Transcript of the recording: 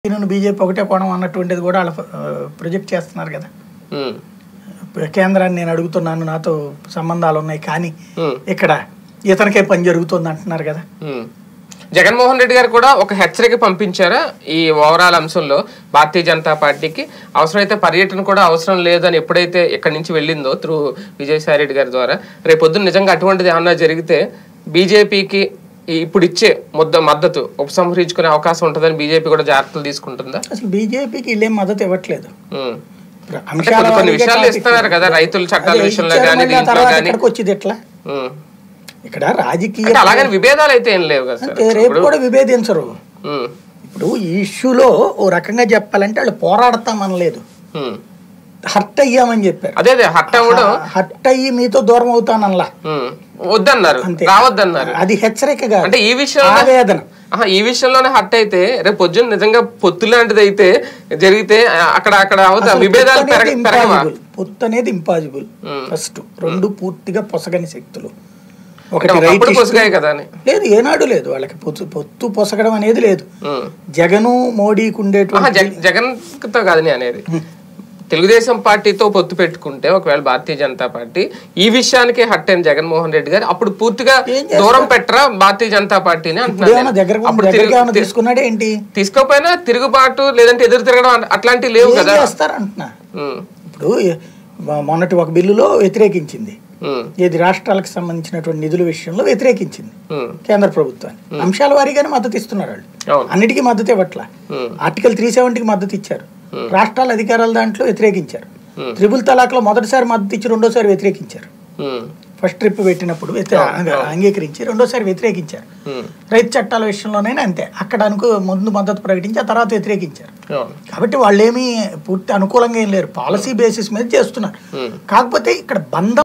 నేను బీజేపీ ఒకటే కోణం అన్నటువంటిది కూడా వాళ్ళ ప్రొజెక్ట్ చేస్తున్నారు కదా ఉమ్, కేంద్రాన్ని నేను అడుగుతున్నాను నాతో సంబంధాలు ఉన్నాయి కానీ ఉమ్, ఇక్కడ ఇతనికే పని జరుగుతుంది అంటున్నారు కదా ఉమ్. జగన్మోహన్ రెడ్డి గారు కూడా ఒక హెచ్చరిక పంపించారా ఈ ఓవరాల్ అంశంలో భారతీయ జనతా పార్టీకి అవసరమైతే పర్యటన కూడా అవసరం లేదని ఎప్పుడైతే ఇక్కడి నుంచి వెళ్ళిందో త్రూ విజయసాయి రెడ్డి గారి ద్వారా రేపొద్దున నిజంగా అటువంటిది ఏమన్నా జరిగితే బీజేపీకి ఇప్పుడు ఇచ్చే ముద్ద మద్దతు ఉపసంహరించుకునే అవకాశం ఉంటుందని బీజేపీ కూడా జాగ్రత్తలు తీసుకుంటుందా అసలు బీజేపీకి వీళ్ళేం మద్దతు ఇవ్వట్లేదు ఉమ్. ఇప్పుడు అంటే అంశాల కొన్ని కొన్ని వారీగా విషయాలు టాపిక్ ఇస్తున్నారు కదా రైతుల చట్టాల అదే విషయంలో ఇచ్చారు కానీ మళ్ళీ ఆ దీంట్లో తర్వాత కానీ ఇక్కడికి వచ్చింది ఎట్లా ఉమ్. ఇక్కడ రాజకీయ అంటే అలాగని విభేదాలు అయితే ఏం లేవు కదా సార్ అంటే రేపు కూడా విభేదించరు ఉమ్. ఇప్పుడు ఈ ఇష్యూలో ఓ రకంగా చెప్పాలంటే వాళ్ళు పోరాడతామనలేదు ఉమ్. హర్ట్ అయ్యామని చెప్పారు అదే అదే హట్ట కూడా హర్ట్ అయ్యి మీతో దూరం అవుతానల్లా ఉమ్. వద్దన్నారు అంతే. రావద్దన్నారు అది హెచ్చరిక కాదు అంటే ఈ విషయంలో ఆవేదన ఆహా, ఈ విషయంలోనే హట్ అయితే రేపు పొద్దున్న నిజంగా పొత్తు లాంటిది అయితే జరిగితే ఆ, అక్కడ అక్కడ అవుతా అసలు విభేదాలు పొత్తు అనేది పెరగ పెరగవా impossible. పొత్తు అనేది ఇంపాసిబుల్ ఉమ్. ఫస్ట్ రెండు పూర్తిగా పొసగని శక్తులు అంటే ఒకటి ఒకప్పుడు రైట్ పొసిగాయి కదా అని లేదు ఏనాడు లేదు వాళ్ళకి పొత్తు పొత్తు పొసగడం అనేది లేదు ఉమ్. జగను మోడీకి ఆహా, ఉండేటువంటి జగ- జగన్ తో కాదు నేను అనేది తెలుగుదేశం పార్టీతో పొత్తు పెట్టుకుంటే ఒకవేళ భారతీయ జనతా పార్టీ ఈ విషయానికి హట్ అయిన జగన్మోహన్ రెడ్డి గారు అప్పుడు పూర్తిగా ఏం చేస్తారు? దూరం పెట్టరా భారతీయ జనతా పార్టీని అంటున్నాను ఏమైనా నేను. దగ్గర అప్పుడు దగ్గరికి తిరుగు- ఏమైనా తీసుకున్నాడే ఏంటి తీసుకోపోయినా తిరుగుబాటు లేదంటే ఎదురు తిరగడం అన్- అట్లాంటివి లేవు ఏం కదా చేస్తారంటున్నా ఉమ్, ఇప్పుడు మొ- మొన్నటి ఒక బిల్లులో వ్యతిరేకించింది ఉమ్, ఏది రాష్ట్రాలకు సంబంధించినటువంటి నిధుల విషయంలో వ్యతిరేకించింది ఉమ్, కేంద్ర ప్రభుత్వాన్ని అంశాల వారీగానే మద్దతు ఇస్తున్నారు వాళ్ళు అవును అన్నిటికీ మద్దతు ఇవ్వట్ల ఉమ్, ఆర్టికల్ త్రీ సెవెంటీకి మద్దతు ఇచ్చారు రాష్ట్రాల అధికారాల దాంట్లో వ్యతిరేకించారు Hmm. త్రిబుల్ తలాక్లో మొదటిసారి మద్దతు ఇచ్చి రెండోసారి వ్యతిరేకించారు ఉమ్, ఫస్ట్ ట్రిప్ పెట్టినప్పుడు వ్యతిరే- అంగీకరించి రెండోసారి వ్యతిరేకించారు ఉమ్, రైతు చట్టాల విషయంలోనైనా అంతే అక్కడ అనుకో ముందు మద్దతు ప్రకటించి ఆ తర్వాత వ్యతిరేకించారు అవును కాబట్టి వాళ్ళు ఏమీ పూర్తి అనుకూలంగా ఏం లేరు పాలసీ బేసిస్ మీద చేస్తున్నారు ఉమ్. కాకపోతే ఇక్కడ బంధం